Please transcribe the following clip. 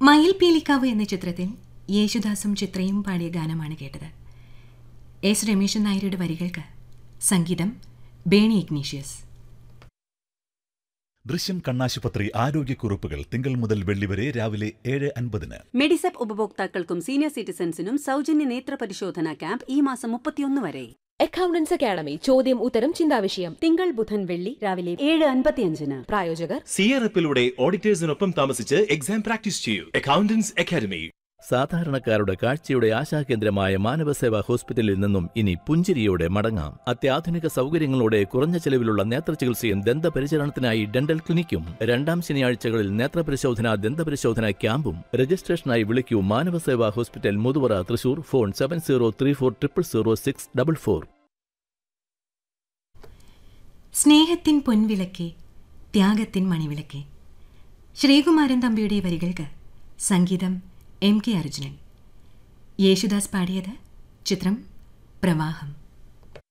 മയിൽ പീലിക്കാവ് എന്ന ചിത്രത്തിൽ യേശുദാസും ചിത്രയും പാടിയ ഗാനമാണ് കേട്ടത് എസ് രമേശൻ നായരുടെ വരികൾക്ക് സംഗീതം ബേണി ഇഗ്നീഷ്യസ് ദൃശ്യം കണ്ണാശുപത്രി ആരോഗ്യക്കുറിപ്പുകൾ തിങ്കൾ മുതൽ വെള്ളി വരെ രാവിലെ ഏഴ് അൻപതിന് മെഡിസെപ്പ് ഉപഭോക്താക്കൾക്കും സീനിയർ സിറ്റിസൺസിനും സൗജന്യ നേത്ര പരിശോധന ക്യാമ്പ് ഈ മാസം മുപ്പത്തിയൊന്ന് വരെ അക്കൗണ്ടൻസ് അക്കാഡമി ചോദ്യം ഉത്തരം ചിന്താവിഷയം തിങ്കൾ ബുധൻ വെള്ളി രാവിലെ ഏഴ് അൻപത്തിയഞ്ചിന് പ്രായോജകർ സിയറപ്പിലൂടെ ഓഡിറ്റേഴ്സിനൊപ്പം താമസിച്ച് എക്സാം പ്രാക്ടീസ് ചെയ്യൂ അക്കൗണ്ടൻസ് അക്കാദമി സാധാരണക്കാരുടെ കാഴ്ചയുടെ ആശാകേന്ദ്രമായ മാനവസേവാ ഹോസ്പിറ്റലിൽ നിന്നും ഇനി പുഞ്ചിരിയോടെ മടങ്ങാം അത്യാധുനിക സൗകര്യങ്ങളോടെ കുറഞ്ഞ ചെലവിലുള്ള നേത്രചികിത്സയും ദന്തപരിചരണത്തിനായി ഡെന്റൽ ക്ലിനിക്കും രണ്ടാം ശനിയാഴ്ചകളിൽ നേത്രപരിശോധന ദന്തപരിശോധന ക്യാമ്പും രജിസ്ട്രേഷനായി വിളിക്കൂ Manavaseva hospital Muthuvara Thrissur phone seven zero three four triple zero six double four സ്നേഹത്തിൻ പൊൻവിളക്കെ ത്യാഗത്തിൻ മണിവിളക്കെ ശ്രീകുമാരൻ തമ്പിയുടെ വരികൾക്ക് സംഗീതം എം കെ അർജുനൻ യേശുദാസ് പാടിയത് ചിത്രം പ്രവാഹം